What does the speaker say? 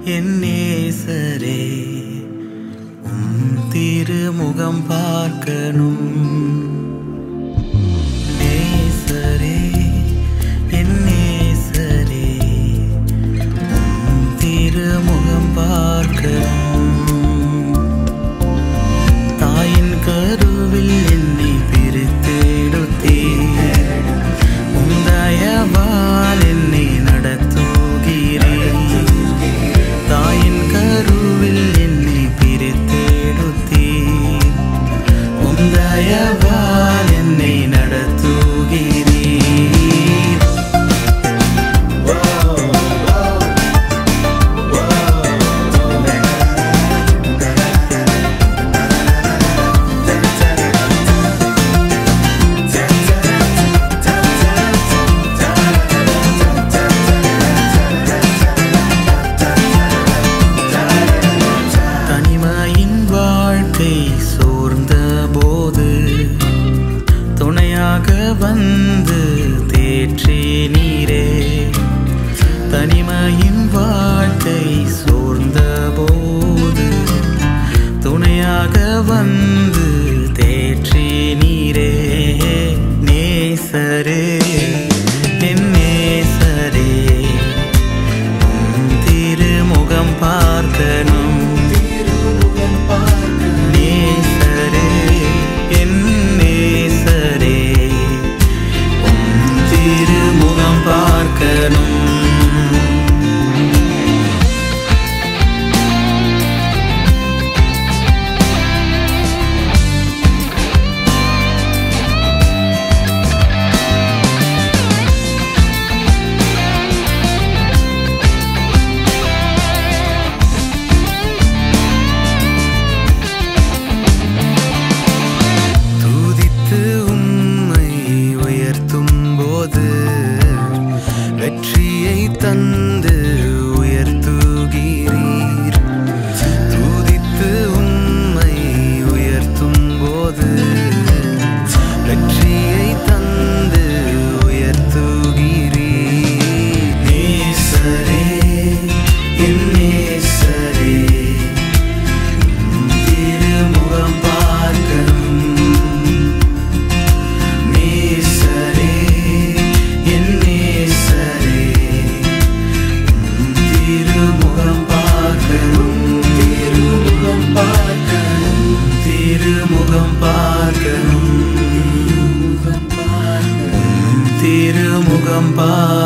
என் நேசரே உம் திருமுகம் பார்க்கணும் நேசரே என் நேசரே உம் திருமுகம் பார்க்கணும் தாயின் கருவில் என்னை பிரித்தெடுத்தீர் உந்தயவால் என்னை நடத்துகிறீர் தாயின் கருவில் என்னை பிரித்தெடுத்தீர் உந்தயவால் என்னை நடத்துகிறீர் தனிமையின் வாழ்க்கை சோர்ந்த போது துணையாக வந்து தேற்றி நீரே தனிமையின் வாழ்க்கை சோர்ந்த போது துணையாக வந்து தேற்றி நீரே நேசரே என் நேசரே உம் திருமுகம் பார்க்கணும் நேசரே என் நேசரே உம் திருமுகம் பார்க்கணும் துதித்து உம்மை உயர்த்தும் போது வெற்றியை தந்து உயர்த்துகிறீர் துதித்து உம்மை உயர்த்தும் போது வெற்றியை தந்து உயர்த்துகிறீர் நேசரே என் நேசரே உம் திருமுகம் பார்க்கணும் நேசரே என் நேசரே உம் திருமுகம் பார்க்கணும் திருமுகம் பார்க்கணும் திருமுகம் பார்க்கணும் உம் திருமுகம் பார்க்கணும்